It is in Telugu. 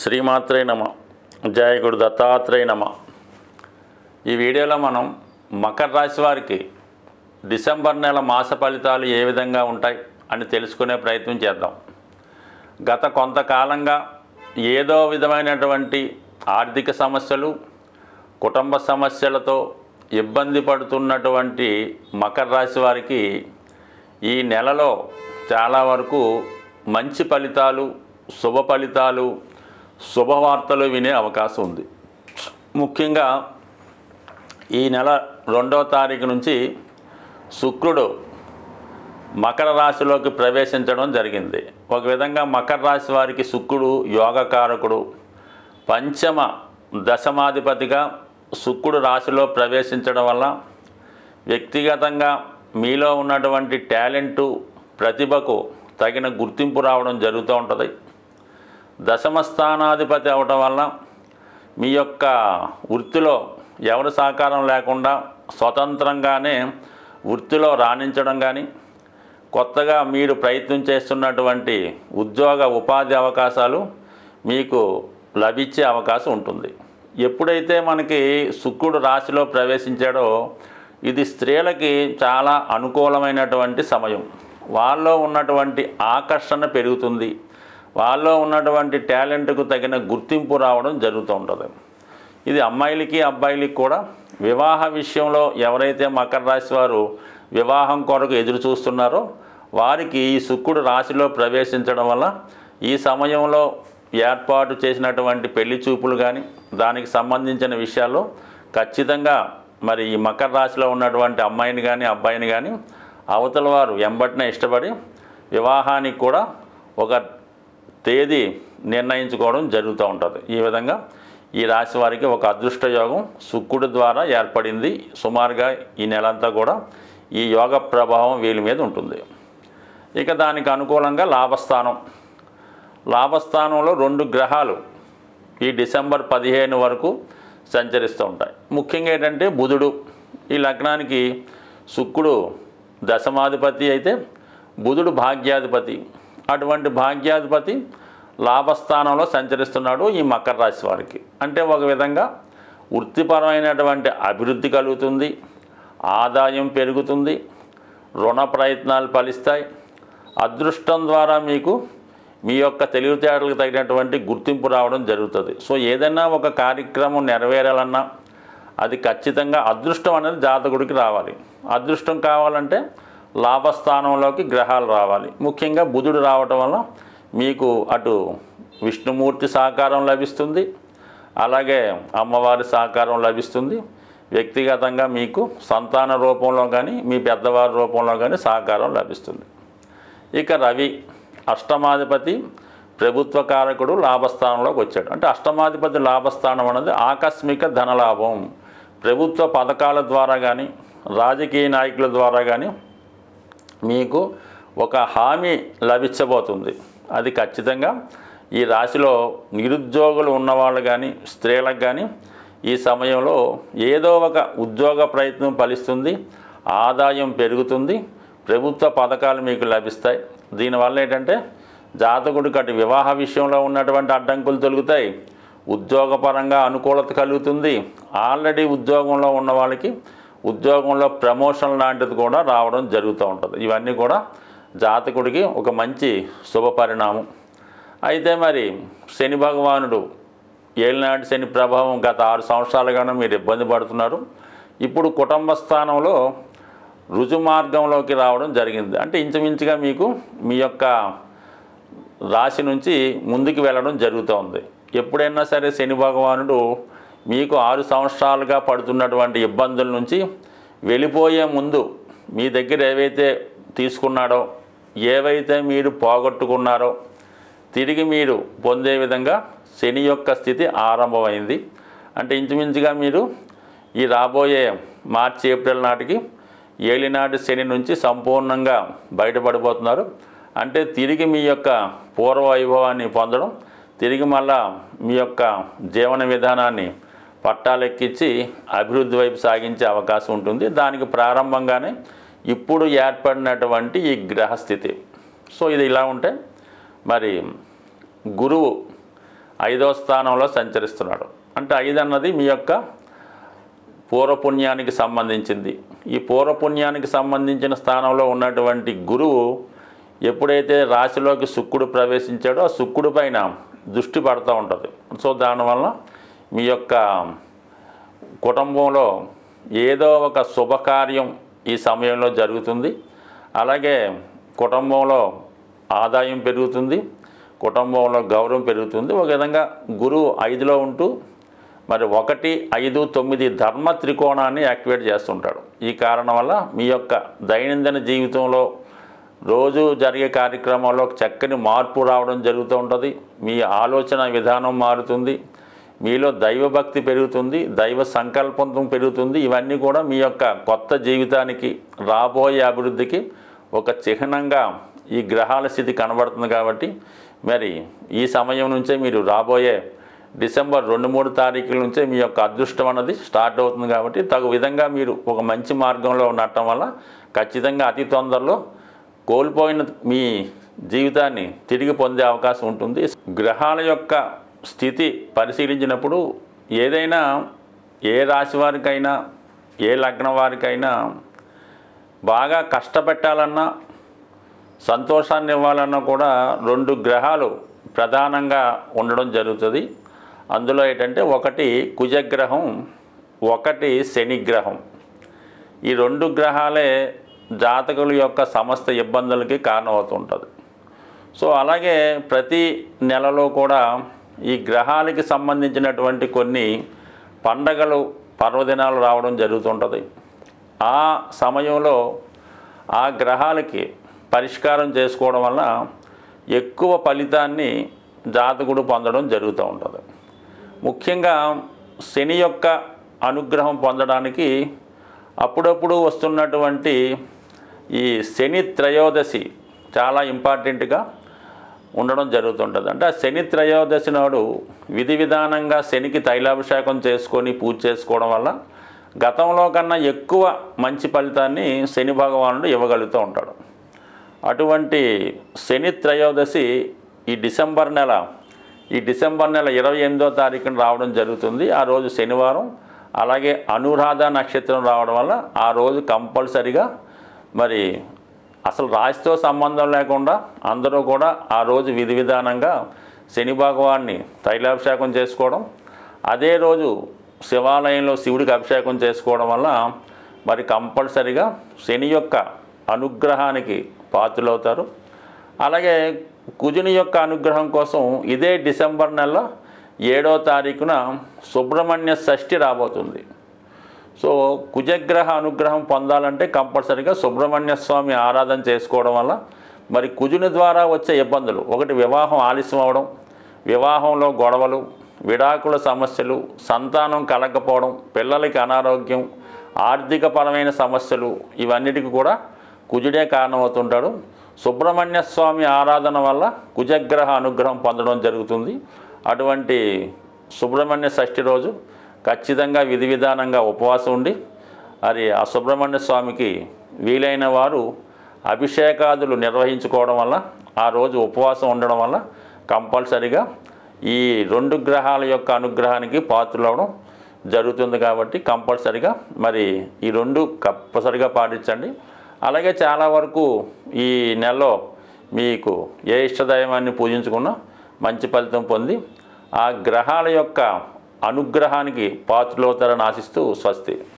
శ్రీమాత్రే నమ జయ గురు దత్తాత్రేయ నమ ఈ వీడియోలో మనం మకర రాశి వారికి డిసెంబర్ నెల మాస ఫలితాలు ఏ విధంగా ఉంటాయి అని తెలుసుకునే ప్రయత్నం చేద్దాం గత కొంతకాలంగా ఏదో విధమైనటువంటి ఆర్థిక సమస్యలు కుటుంబ సమస్యలతో ఇబ్బంది పడుతున్నటువంటి మకర రాశి వారికి ఈ నెలలో చాలా వరకు మంచి ఫలితాలు శుభ ఫలితాలు శుభవార్తలు వినే అవకాశం ఉంది ముఖ్యంగా ఈ నెల రెండవ తారీఖు నుంచి శుక్రుడు మకర రాశిలోకి ప్రవేశించడం జరిగింది ఒక విధంగా మకర రాశి వారికి శుక్రుడు యోగకారకుడు పంచమ దశమాధిపతిగా శుక్రుడు రాశిలో ప్రవేశించడం వల్ల వ్యక్తిగతంగా మీలో ఉన్నటువంటి టాలెంటు ప్రతిభకు తగిన గుర్తింపు రావడం జరుగుతూ ఉంటుంది దశమ స్థానాధిపతి అవటం వల్ల మీ యొక్క వృత్తిలో ఎవరి సహకారం లేకుండా స్వతంత్రంగానే వృత్తిలో రాణించడం కానీ కొత్తగా మీరు ప్రయత్నం చేస్తున్నటువంటి ఉద్యోగ ఉపాధి అవకాశాలు మీకు లభించే అవకాశం ఉంటుంది ఎప్పుడైతే మనకి శుక్రుడు రాశిలో ప్రవేశించాడో ఇది స్త్రీలకి చాలా అనుకూలమైనటువంటి సమయం వాళ్ళలో ఉన్నటువంటి ఆకర్షణ పెరుగుతుంది వాళ్ళలో ఉన్నటువంటి టాలెంట్కు తగిన గుర్తింపు రావడం జరుగుతూ ఉంటుంది ఇది అమ్మాయిలకి అబ్బాయిలకి కూడా వివాహ విషయంలో ఎవరైతే మకర రాశి వారు వివాహం కొరకు ఎదురు చూస్తున్నారో వారికి ఈ శుక్రుడు రాశిలో ప్రవేశించడం వల్ల ఈ సమయంలో ఏర్పాటు చేసినటువంటి పెళ్లి చూపులు కానీ దానికి సంబంధించిన విషయాల్లో ఖచ్చితంగా మరి ఈ మకర రాశిలో ఉన్నటువంటి అమ్మాయిని కానీ అబ్బాయిని కానీ అవతల వారు ఎంబటినే ఇష్టపడి వివాహానికి కూడా ఒక తేదీ నిర్ణయించుకోవడం జరుగుతూ ఉంటుంది ఈ విధంగా ఈ రాశి వారికి ఒక అదృష్ట యోగం శుక్రుడి ద్వారా ఏర్పడింది సుమారుగా ఈ నెలంతా కూడా ఈ యోగ ప్రభావం వీళ్ళ మీద ఉంటుంది ఇక దానికి అనుకూలంగా లాభస్థానం లాభస్థానంలో రెండు గ్రహాలు ఈ డిసెంబర్ పదిహేను వరకు సంచరిస్తూ ఉంటాయి ముఖ్యంగా ఏంటంటే బుధుడు ఈ లగ్నానికి శుక్రుడు దశమాధిపతి అయితే బుధుడు భాగ్యాధిపతి అటువంటి భాగ్యాధిపతి లాభస్థానంలో సంచరిస్తున్నాడు ఈ మకర రాశి వారికి అంటే ఒక విధంగా వృత్తిపరమైనటువంటి అభివృద్ధి కలుగుతుంది ఆదాయం పెరుగుతుంది రుణ ప్రయత్నాలు ఫలిస్తాయి అదృష్టం ద్వారా మీకు మీ యొక్క తెలివితేటలకు తగినటువంటి గుర్తింపు రావడం జరుగుతుంది సో ఏదైనా ఒక కార్యక్రమం నెరవేరాలన్నా అది ఖచ్చితంగా అదృష్టం అనేది జాతకుడికి రావాలి అదృష్టం కావాలంటే లాభస్థానంలోకి గ్రహాలు రావాలి ముఖ్యంగా బుధుడు రావటం వల్ల మీకు అటు విష్ణుమూర్తి సహకారం లభిస్తుంది అలాగే అమ్మవారి సహకారం లభిస్తుంది వ్యక్తిగతంగా మీకు సంతాన రూపంలో కానీ మీ పెద్దవారి రూపంలో కానీ సహకారం లభిస్తుంది ఇక రవి అష్టమాధిపతి ప్రభుత్వ కారకుడు లాభస్థానంలోకి వచ్చాడు అంటే అష్టమాధిపతి లాభస్థానం అనేది ఆకస్మిక ధనలాభం ప్రభుత్వ పథకాల ద్వారా కానీ రాజకీయ నాయకుల ద్వారా కానీ మీకు ఒక హామీ లభించబోతుంది అది ఖచ్చితంగా ఈ రాశిలో నిరుద్యోగులు ఉన్నవాళ్ళు కానీ స్త్రీలకు కానీ ఈ సమయంలో ఏదో ఒక ఉద్యోగ ప్రయత్నం ఫలిస్తుంది ఆదాయం పెరుగుతుంది ప్రభుత్వ పథకాలు మీకు లభిస్తాయి దీనివల్ల ఏంటంటే జాతకుడికి అటు వివాహ విషయంలో ఉన్నటువంటి అడ్డంకులు తొలుగుతాయి ఉద్యోగపరంగా అనుకూలత కలుగుతుంది ఆల్రెడీ ఉద్యోగంలో ఉన్న వాళ్ళకి ఉద్యోగంలో ప్రమోషన్ లాంటిది కూడా రావడం జరుగుతూ ఉంటుంది ఇవన్నీ కూడా జాతకుడికి ఒక మంచి శుభ పరిణామం అయితే మరి శని భగవానుడు ఏలినాటి శని ప్రభావం గత ఆరు సంవత్సరాలుగానే మీరు ఇబ్బంది పడుతున్నారు ఇప్పుడు కుటుంబ స్థానంలో రుజు మార్గంలోకి రావడం జరిగింది అంటే ఇంచుమించుగా మీకు మీ యొక్క రాశి నుంచి ముందుకు వెళ్ళడం జరుగుతోంది ఎప్పుడైనా సరే శని భగవానుడు మీకు ఆరు సంవత్సరాలుగా పడుతున్నటువంటి ఇబ్బందుల నుంచి వెళ్ళిపోయే ముందు మీ దగ్గర ఏవైతే తీసుకున్నాడో ఏవైతే మీరు పోగొట్టుకున్నారో తిరిగి మీరు పొందే విధంగా శని యొక్క స్థితి ఆరంభమైంది అంటే ఇంచుమించుగా మీరు ఈ రాబోయే మార్చి ఏప్రిల్ నాటికి ఏలినాటి శని నుంచి సంపూర్ణంగా బయటపడిపోతున్నారు అంటే తిరిగి మీ యొక్క పూర్వ వైభవాన్ని పొందడం తిరిగి మళ్ళా మీ యొక్క జీవన విధానాన్ని పట్టాలెక్కించి అభివృద్ధి వైపు సాగించే అవకాశం ఉంటుంది దానికి ప్రారంభంగానే ఇప్పుడు ఏర్పడినటువంటి ఈ గ్రహస్థితి సో ఇది ఇలా ఉంటే మరి గురువు ఐదో స్థానంలో సంచరిస్తున్నాడు అంటే ఐదు అన్నది మీ యొక్క పూర్వపుణ్యానికి సంబంధించింది ఈ పూర్వపుణ్యానికి సంబంధించిన స్థానంలో ఉన్నటువంటి గురువు ఎప్పుడైతే రాశిలోకి శుక్రుడు ప్రవేశించాడో ఆ శుక్రుడి పైన దృష్టి పడుతూ ఉంటుంది సో దానివల్ల మీ యొక్క కుటుంబంలో ఏదో ఒక శుభకార్యం ఈ సమయంలో జరుగుతుంది అలాగే కుటుంబంలో ఆదాయం పెరుగుతుంది కుటుంబంలో గౌరవం పెరుగుతుంది ఒక విధంగా గురువు ఐదులో ఉంటూ మరి ఒకటి ఐదు తొమ్మిది ధర్మ త్రికోణాన్ని యాక్టివేట్ చేస్తుంటాడు ఈ కారణం వల్ల మీ యొక్క దైనందిన జీవితంలో రోజు జరిగే కార్యక్రమాల్లో ఒక చక్కని మార్పు రావడం జరుగుతూ ఉంటుంది మీ ఆలోచన విధానం మారుతుంది మీలో దైవభక్తి పెరుగుతుంది దైవ సంకల్పం పెరుగుతుంది ఇవన్నీ కూడా మీ యొక్క కొత్త జీవితానికి రాబోయే అభివృద్ధికి ఒక చిహ్నంగా ఈ గ్రహాల స్థితి కనబడుతుంది కాబట్టి మరి ఈ సమయం నుంచే మీరు రాబోయే డిసెంబర్ రెండు మూడు తారీఖుల నుంచే మీ యొక్క అదృష్టం అన్నది స్టార్ట్ అవుతుంది కాబట్టి తగు విధంగా మీరు ఒక మంచి మార్గంలో ఉండటం వల్ల ఖచ్చితంగా అతి తొందరలో కోల్పోయిన మీ జీవితాన్ని తిరిగి పొందే అవకాశం ఉంటుంది గ్రహాల యొక్క స్థితి పరిశీలించినప్పుడు ఏదైనా ఏ రాశి వారికైనా ఏ లగ్నం వారికైనా బాగా కష్టపెట్టాలన్నా సంతోషాన్ని ఇవ్వాలన్నా కూడా రెండు గ్రహాలు ప్రధానంగా ఉండడం జరుగుతుంది అందులో ఏంటంటే ఒకటి కుజగ్రహం ఒకటి శనిగ్రహం ఈ రెండు గ్రహాలే జాతకుల యొక్క సమస్త ఇబ్బందులకి కారణమవుతుంటుంది సో అలాగే ప్రతి నెలలో కూడా ఈ గ్రహాలకి సంబంధించినటువంటి కొన్ని పండగలు పర్వదినాలు రావడం జరుగుతుంటుంది ఆ సమయంలో ఆ గ్రహాలకి పరిష్కారం చేసుకోవడం వల్ల ఎక్కువ ఫలితాన్ని జాతకుడు పొందడం జరుగుతూ ఉంటుంది ముఖ్యంగా శని యొక్క అనుగ్రహం పొందడానికి అప్పుడప్పుడు వస్తున్నటువంటి ఈ శని త్రయోదశి చాలా ఇంపార్టెంట్గా ఉండడం జరుగుతుంటుంది అంటే ఆ శని త్రయోదశి నాడు విధి విధానంగా శనికి తైలాభిషేకం చేసుకొని పూజ చేసుకోవడం వల్ల గతంలో కన్నా ఎక్కువ మంచి ఫలితాన్ని శని భగవానుడు ఇవ్వగలుగుతూ ఉంటాడు అటువంటి శని త్రయోదశి ఈ డిసెంబర్ నెల ఈ డిసెంబర్ నెల ఇరవై ఎనిమిదో తారీఖున రావడం జరుగుతుంది ఆ రోజు శనివారం అలాగే అనురాధ నక్షత్రం రావడం వల్ల ఆ రోజు కంపల్సరిగా మరి అసలు రాశితో సంబంధం లేకుండా అందరూ కూడా ఆ రోజు విధి విధానంగా శని భగవాన్ని తైలాభిషేకం చేసుకోవడం అదే రోజు శివాలయంలో శివుడికి అభిషేకం చేసుకోవడం వల్ల మరి కంపల్సరిగా శని యొక్క అనుగ్రహానికి పాత్రులవుతారు అలాగే కుజుని యొక్క అనుగ్రహం కోసం ఇదే డిసెంబర్ నెల ఏడో తారీఖున సుబ్రహ్మణ్య షష్ఠి రాబోతుంది సో కుజగ్రహ అనుగ్రహం పొందాలంటే కంపల్సరిగా సుబ్రహ్మణ్య స్వామి ఆరాధన చేసుకోవడం వల్ల మరి కుజుని ద్వారా వచ్చే ఇబ్బందులు ఒకటి వివాహం ఆలస్యం అవడం వివాహంలో గొడవలు విడాకుల సమస్యలు సంతానం కలగకపోవడం పిల్లలకి అనారోగ్యం ఆర్థికపరమైన సమస్యలు ఇవన్నిటికీ కూడా కుజుడే కారణమవుతుంటాడు సుబ్రహ్మణ్య స్వామి ఆరాధన వల్ల కుజగ్రహ అనుగ్రహం పొందడం జరుగుతుంది అటువంటి సుబ్రహ్మణ్య షష్ఠి రోజు ఖచ్చితంగా విధి విధానంగా ఉపవాసం ఉండి మరి ఆ సుబ్రహ్మణ్య స్వామికి వీలైన వారు అభిషేకాదులు నిర్వహించుకోవడం వల్ల ఆ రోజు ఉపవాసం ఉండడం వల్ల కంపల్సరిగా ఈ రెండు గ్రహాల యొక్క అనుగ్రహానికి పాత్రలవడం జరుగుతుంది కాబట్టి కంపల్సరిగా మరి ఈ రెండు కంపల్సరిగా పాటించండి అలాగే చాలా వరకు ఈ నెలలో మీకు ఏ ఇష్టదైవాన్ని పూజించుకున్నా మంచి ఫలితం పొంది ఆ గ్రహాల యొక్క అనుగ్రహానికి పాత్రలవుతారని ఆశిస్తూ స్వస్తి